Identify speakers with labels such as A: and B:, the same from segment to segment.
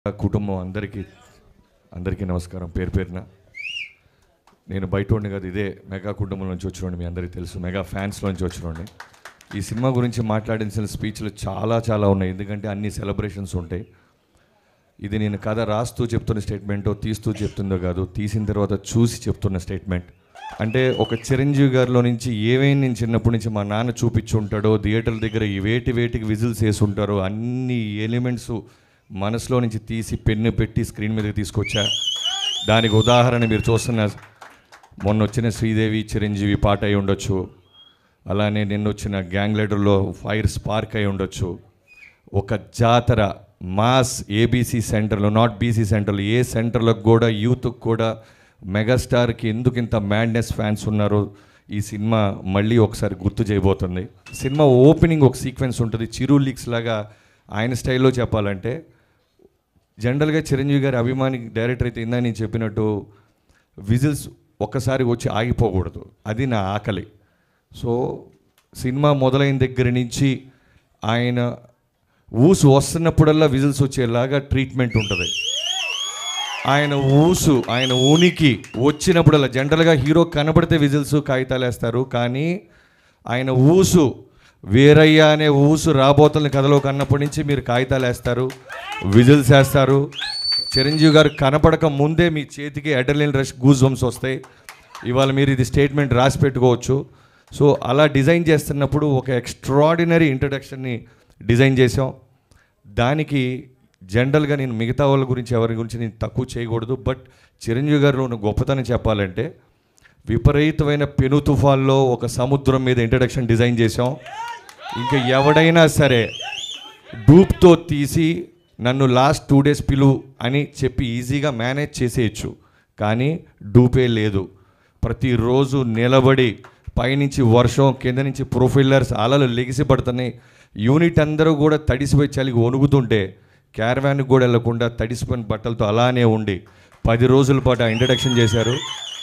A: కుటుంబం అందరికీ అందరికీ నమస్కారం పేరు పేరున నేను బయట ఉండి కాదు ఇదే మెగా కుటుంబం నుంచి వచ్చినండి మీ అందరికీ తెలుసు మెగా ఫ్యాన్స్ నుంచి వచ్చినండి ఈ సినిమా గురించి మాట్లాడించిన స్పీచ్లు చాలా చాలా ఉన్నాయి ఎందుకంటే అన్ని సెలబ్రేషన్స్ ఉంటాయి ఇది నేను కథ రాస్తూ చెప్తున్న స్టేట్మెంటో తీస్తూ చెప్తుందో కాదు తీసిన తర్వాత చూసి చెప్తున్న స్టేట్మెంట్ అంటే ఒక చిరంజీవి గారిలో నుంచి ఏవైనా నేను చిన్నప్పటి నుంచి మా నాన్న చూపించి ఉంటాడో థియేటర్ల దగ్గర ఈ వేటి వేటికి విజిల్స్ వేసి ఉంటారో అన్ని ఎలిమెంట్స్ మనసులో నుంచి తీసి పెన్ను పెట్టి స్క్రీన్ మీదకి తీసుకొచ్చా దానికి ఉదాహరణ మీరు చూస్తున్న మొన్న వచ్చిన శ్రీదేవి చిరంజీవి పాట అయి ఉండొచ్చు అలానే నిన్న వచ్చిన గ్యాంగ్ లీడర్లో ఫైర్ స్పార్క్ అయి ఉండొచ్చు ఒక జాతర మాస్ ఏబీసీ సెంటర్లో నాట్ బీసీ సెంటర్లో ఏ సెంటర్లకు కూడా యూత్కి కూడా మెగాస్టార్కి ఎందుకు ఇంత మ్యాడ్నెస్ ఫ్యాన్స్ ఉన్నారో ఈ సినిమా మళ్ళీ ఒకసారి గుర్తు చేయబోతుంది సినిమా ఓపెనింగ్ ఒక సీక్వెన్స్ ఉంటుంది చిరు లీక్స్ లాగా ఆయన స్టైల్లో చెప్పాలంటే జనరల్గా చిరంజీవి గారి అభిమాని డైరెక్టర్ అయితే ఇందా నేను చెప్పినట్టు విజిల్స్ ఒక్కసారి వచ్చి ఆగిపోకూడదు అది నా ఆకలి సో సినిమా మొదలైన దగ్గర నుంచి ఆయన ఊసు వస్తున్నప్పుడల్లా విజిల్స్ వచ్చేలాగా ట్రీట్మెంట్ ఉంటుంది ఆయన ఊసు ఆయన ఉనికి వచ్చినప్పుడల్లా జనరల్గా హీరో కనబడితే విజిల్స్ కాగితాలు వేస్తారు కానీ ఆయన ఊసు వేరయ్య అనే ఊసు రాబోతున్న కథలో కన్నప్పటి నుంచి మీరు కాగితాలు వేస్తారు విజిల్స్ వేస్తారు చిరంజీవి గారు కనపడక ముందే మీ చేతికి అడ్రలిన్ రష్ గూజ్ వంస్ వస్తాయి ఇవాళ మీరు ఇది స్టేట్మెంట్ రాసి పెట్టుకోవచ్చు సో అలా డిజైన్ చేస్తున్నప్పుడు ఒక ఎక్స్ట్రాడినరీ ఇంట్రడక్షన్ని డిజైన్ చేసాం దానికి జనరల్గా నేను మిగతా వాళ్ళ గురించి ఎవరి గురించి నేను తక్కువ చేయకూడదు బట్ చిరంజీవి గారిలో ఉన్న గొప్పతనం చెప్పాలంటే విపరీతమైన పెను తుఫాన్లో ఒక సముద్రం మీద ఇంట్రడక్షన్ డిజైన్ చేసాం ఇంకా ఎవడైనా సరే డూప్తో తీసి నన్ను లాస్ట్ టూ డేస్ పిలు అని చెప్పి ఈజీగా మేనేజ్ చేసేయచ్చు కానీ డూపే లేదు ప్రతిరోజు నిలబడి పైనుంచి వర్షం కింద నుంచి ప్రొఫైలర్స్ అలలు లెగిసి పడుతున్నాయి యూనిట్ అందరూ కూడా తడిసిపోయి చలికి వణుకుతుంటే క్యారవాన్కి కూడా వెళ్లకుండా తడిసిపోయిన బట్టలతో అలానే ఉండి పది రోజుల పాటు ఆ ఇంట్రడక్షన్ చేశారు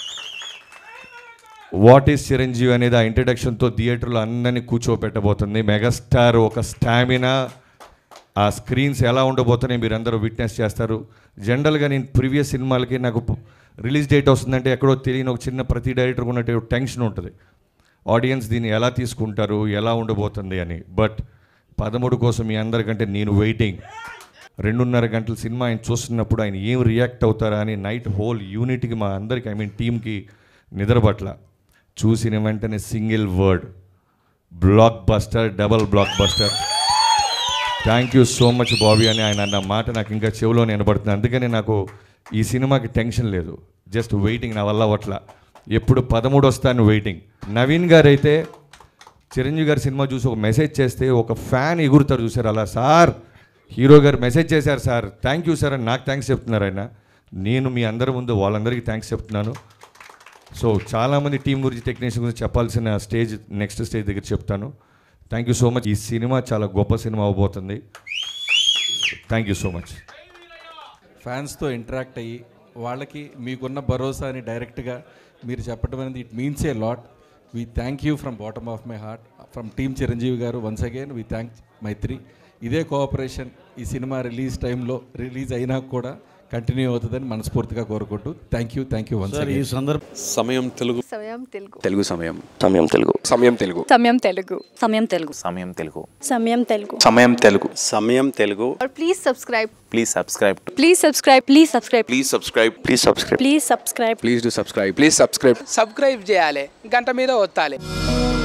A: వాట్ ఈస్ చిరంజీవి అనేది ఆ ఇంట్రడక్షన్తో థియేటర్లో అందరినీ కూర్చోపెట్టబోతుంది మెగాస్టార్ ఒక స్టామినా ఆ స్క్రీన్స్ ఎలా ఉండబోతున్నాయి మీరు అందరూ విట్నెస్ చేస్తారు జనరల్గా నేను ప్రీవియస్ సినిమాలకి నాకు రిలీజ్ డేట్ వస్తుందంటే ఎక్కడో తెలియని ఒక చిన్న ప్రతి డైరెక్టర్ ఉన్నట్టు టెన్షన్ ఉంటుంది ఆడియన్స్ దీన్ని ఎలా తీసుకుంటారు ఎలా ఉండబోతుంది అని బట్ పదమూడు కోసం మీ అందరికంటే నేను వెయిటింగ్ రెండున్నర గంటల సినిమా ఆయన చూస్తున్నప్పుడు ఆయన ఏం రియాక్ట్ అవుతారా అని నైట్ హోల్ యూనిట్కి మా అందరికి ఐ మీన్ టీమ్కి నిద్రపట్ల చూసిన వెంటనే single word blockbuster double blockbuster thank you so much Bobby అని ఆయన అన్న మాట నాకు ఇంకా చెవిలో వినబడుతుంది అందుకని నాకు ఈ సినిమాకి టెన్షన్ లేదు జస్ట్ వెయిటింగ్ నా వల్ల అట్ల ఎప్పుడు పదమూడు వస్తాను వెయిటింగ్ నవీన్ గారు అయితే చిరంజీవి గారి సినిమా చూసి ఒక మెసేజ్ చేస్తే ఒక ఫ్యాన్ ఎగురుతారు చూసారు అలా సార్ హీరో గారు మెసేజ్ చేశారు సార్ థ్యాంక్ యూ సార్ అని నాకు థ్యాంక్స్ చెప్తున్నారు ఆయన నేను మీ అందరి ముందు వాళ్ళందరికీ థ్యాంక్స్ చెప్తున్నాను సో చాలామంది టీం గురించి టెక్నీషియన్ గురించి చెప్పాల్సిన స్టేజ్ నెక్స్ట్ స్టేజ్ దగ్గర చెప్తాను థ్యాంక్ యూ సో మచ్ ఈ సినిమా చాలా గొప్ప సినిమా అవబోతుంది థ్యాంక్ యూ సో మచ్
B: ఫ్యాన్స్తో ఇంటరాక్ట్ అయ్యి వాళ్ళకి మీకున్న భరోసాని డైరెక్ట్గా మీరు చెప్పడం అనేది it means a lot we thank you from bottom of my heart from team Chiranjeevi garu once again we thank Mythri ఇదే కోఆపరేషన్ ఈ సినిమా రిలీజ్ టైంలో రిలీజ్ అయినా కూడా కంటిన్యూ అవుతుందని మనస్ఫూర్తిగా కోరుకుంటూ thank you thank you once
C: sir ఈ
B: అగైన్
C: సందర్భ
D: సమయం తెలుగు
E: సమయం తెలుగు
D: తెలుగు సమయం
F: సమయం తెలుగు
D: సమయం తెలుగు
E: సమయం తెలుగు
G: సమయం తెలుగు
H: సమయం తెలుగు
G: సమయం తెలుగు
D: సమయం తెలుగు
F: సమయం తెలుగు
E: और please subscribe
H: please subscribe
G: please subscribe please subscribe
D: please subscribe
F: please subscribe
G: please subscribe
D: please do subscribe please subscribe
I: subscribe చేయాలి గంట మీద ఒత్తాలి